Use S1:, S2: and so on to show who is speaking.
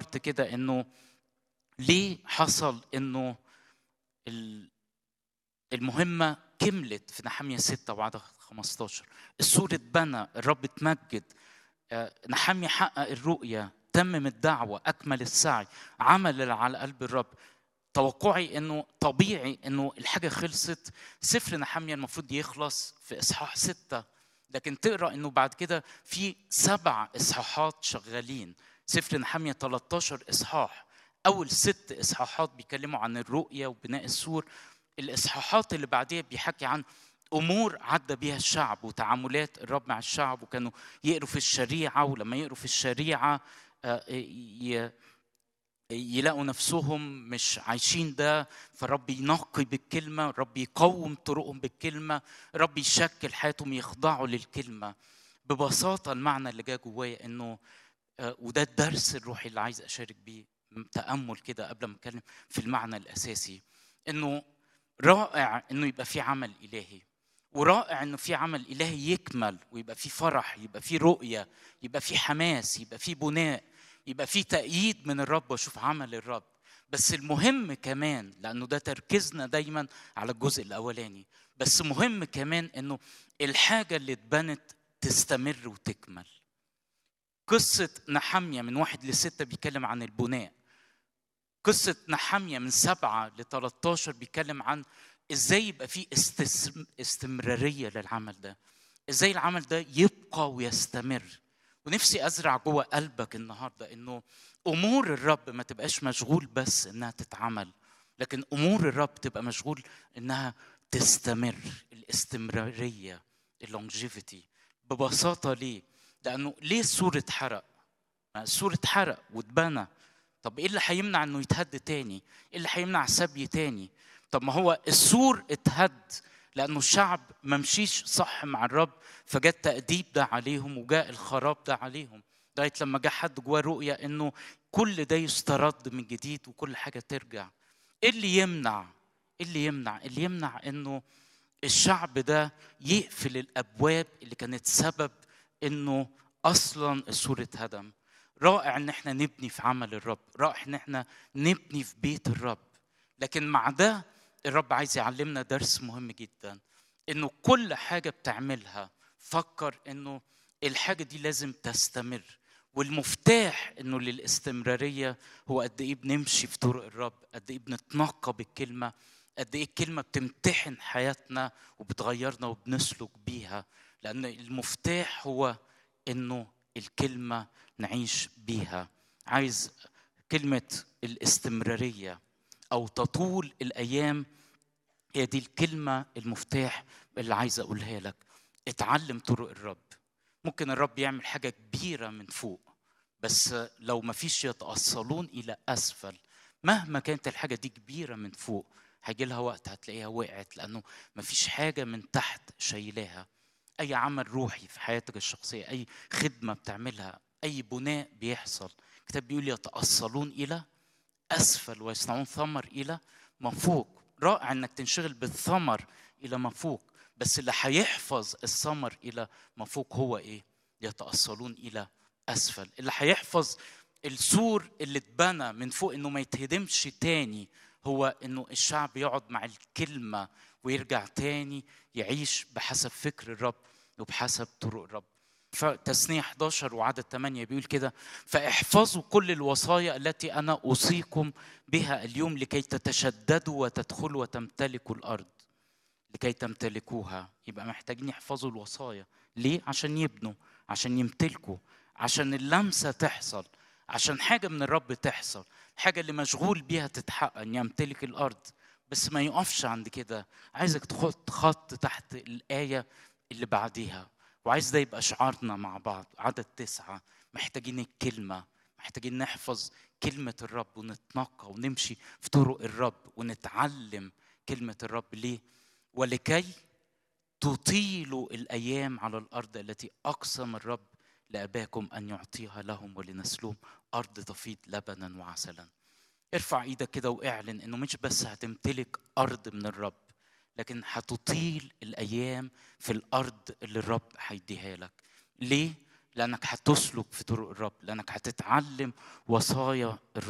S1: فكرت كده انه ليه حصل انه ال- المهمه كملت في نحمية 6 وعدد 15 السور اتبنى الرب اتمجد آه، نحمية حقق الرؤية تمم الدعوة أكمل السعي عمل اللي على قلب الرب توقعي انه طبيعي انه الحاجه خلصت سفر نحمية المفروض يخلص في اصحاح ستة لكن تقرا انه بعد كده في سبع اصحاحات شغالين سفر نحمية 13 اصحاح اول ست اصحاحات بيتكلموا عن الرؤيه وبناء السور الاصحاحات اللي بعديها بيحكي عن امور عدى بيها الشعب وتعاملات الرب مع الشعب وكانوا يقروا في الشريعه ولما يقروا في الشريعه آه، ي- يلاقوا نفسهم مش عايشين ده فالرب ينقي بالكلمه الرب يقوم طرقهم بالكلمه الرب يشكل حياتهم يخضعوا للكلمه ببساطه المعنى اللي جاي جوايا انه آه، وده الدرس الروحي اللي عايز اشارك بيه تامل كده قبل ما اتكلم في المعنى الاساسي انه رائع انه يبقى في عمل الهي ورائع انه في عمل الهي يكمل ويبقى في فرح يبقى في رؤيه يبقى في حماس يبقى في بناء يبقى في تأييد من الرب واشوف عمل الرب بس المهم كمان لانه ده تركيزنا دايما على الجزء الاولاني بس مهم كمان انه الحاجه اللي اتبنت تستمر وتكمل قصه نحمية من واحد لستة بيتكلم عن البناء قصة نحمية من سبعة ل 13 بيتكلم عن ازاي يبقى في استس- استمرارية للعمل ده ازاي العمل ده يبقى ويستمر ونفسي ازرع جوه قلبك النهارده انه امور الرب ما تبقاش مشغول بس انها تتعمل لكن امور الرب تبقى مشغول انها تستمر الاستمراريه اللونجيفيتي ببساطه ليه؟ لانه ليه السور اتحرق؟ ما السور اتحرق واتبنى طب ايه اللي هيمنع انه يتهد تاني؟ ايه اللي هيمنع سبي تاني؟ طب ما هو السور اتهد لانه الشعب ما مشيش صح مع الرب فجاء التأديب ده عليهم وجاء الخراب ده عليهم لغايه لما جه حد جواه رؤيه انه كل ده يسترد من جديد وكل حاجه ترجع ايه اللي يمنع ايه اللي يمنع اللي يمنع انه الشعب ده يقفل الابواب اللي كانت سبب انه اصلا السور اتهدم رائع ان احنا نبني في عمل الرب رائع ان احنا نبني في بيت الرب لكن مع ده الرب عايز يعلمنا درس مهم جدا انه كل حاجه بتعملها فكر انه الحاجه دي لازم تستمر والمفتاح انه للاستمراريه هو قد ايه بنمشي في طرق الرب قد ايه بنتنقى بالكلمه قد ايه الكلمه بتمتحن حياتنا وبتغيرنا وبنسلك بيها لان المفتاح هو انه الكلمه نعيش بيها عايز كلمه الاستمراريه او تطول الايام هي دي الكلمه المفتاح اللي عايز اقولها لك اتعلم طرق الرب ممكن الرب يعمل حاجه كبيره من فوق بس لو ما فيش يتأصلون إلى أسفل مهما كانت الحاجة دي كبيرة من فوق هيجي لها وقت هتلاقيها وقعت لأنه ما فيش حاجة من تحت شايلاها أي عمل روحي في حياتك الشخصية أي خدمة بتعملها أي بناء بيحصل الكتاب بيقول يتأصلون إلى أسفل ويصنعون ثمر إلى ما فوق رائع إنك تنشغل بالثمر إلى ما فوق بس اللي هيحفظ الثمر إلى ما فوق هو إيه؟ يتأصلون إلى اسفل اللي هيحفظ السور اللي اتبنى من فوق انه ما يتهدمش تاني هو انه الشعب يقعد مع الكلمه ويرجع تاني يعيش بحسب فكر الرب وبحسب طرق الرب فتثنية 11 وعدد 8 بيقول كده فاحفظوا كل الوصايا التي انا اوصيكم بها اليوم لكي تتشددوا وتدخلوا وتمتلكوا الارض لكي تمتلكوها يبقى محتاجين يحفظوا الوصايا ليه عشان يبنوا عشان يمتلكوا عشان اللمسة تحصل عشان حاجة من الرب تحصل الحاجة اللي مشغول بيها تتحقق أن يمتلك الأرض بس ما يقفش عند كده عايزك تحط خط تحت الآية اللي بعديها وعايز ده يبقى شعارنا مع بعض عدد تسعة محتاجين الكلمة محتاجين نحفظ كلمة الرب ونتنقى ونمشي في طرق الرب ونتعلم كلمة الرب ليه ولكي تطيلوا الأيام على الأرض التي أقسم الرب لاباكم ان يعطيها لهم ولنسلهم ارض تفيض لبنا وعسلا ارفع ايدك كده واعلن انه مش بس هتمتلك ارض من الرب لكن هتطيل الايام في الارض اللي الرب هيديها لك ليه لانك هتسلك في طرق الرب لانك هتتعلم وصايا الرب